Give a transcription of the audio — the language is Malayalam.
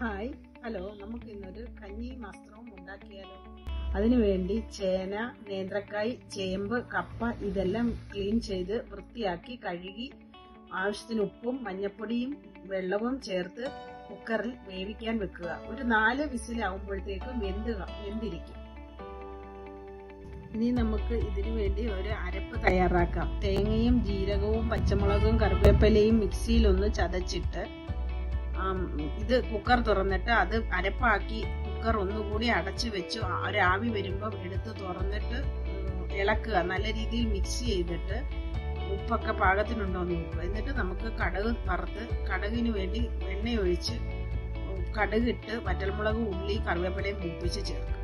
ഹായ് ഹലോ നമുക്ക് ഇന്നൊരു കഞ്ഞി വസ്ത്രവും ഉണ്ടാക്കിയാലോ അതിനുവേണ്ടി ചേന നേന്ത്രക്കായ് ചേമ്പ് കപ്പ ഇതെല്ലാം ക്ലീൻ ചെയ്ത് വൃത്തിയാക്കി കഴുകി ആവശ്യത്തിന് ഉപ്പും മഞ്ഞപ്പൊടിയും വെള്ളവും ചേർത്ത് കുക്കറിൽ വേവിക്കാൻ വെക്കുക ഒരു നാല് വിസിലാവുമ്പോഴത്തേക്കും വെന്ത് ക- വെന്തിരിക്കും ഇനി നമുക്ക് ഇതിനു വേണ്ടി ഒരു അരപ്പ് തയ്യാറാക്കാം തേങ്ങയും ജീരകവും പച്ചമുളകും കറിവേപ്പിലയും മിക്സിയിലൊന്ന് ചതച്ചിട്ട് ആം, ഇത് കുക്കർ തുറന്നിട്ട് അത് അരപ്പാക്കി കുക്കർ ഒന്നുകൂടി അടച്ചു വെച്ച് ആ- ഒരാവി വരുമ്പോൾ എടുത്ത് തുറന്നിട്ട് ഉം, ഇളക്കുക നല്ല രീതിയിൽ മിക്സ് ചെയ്തിട്ട് ഉപ്പൊക്കെ പാകത്തിനുണ്ടോ എന്ന് നോക്കുക എന്നിട്ട് നമുക്ക് കടുക് വറുത്ത് കടുകിന് വേണ്ടി എണ്ണ ഒഴിച്ച് കടുകിട്ട് വറ്റൽമുളക് ഉള്ളി കറിവേപ്പിലയും മൂപ്പിച്ച് ചേർക്കുക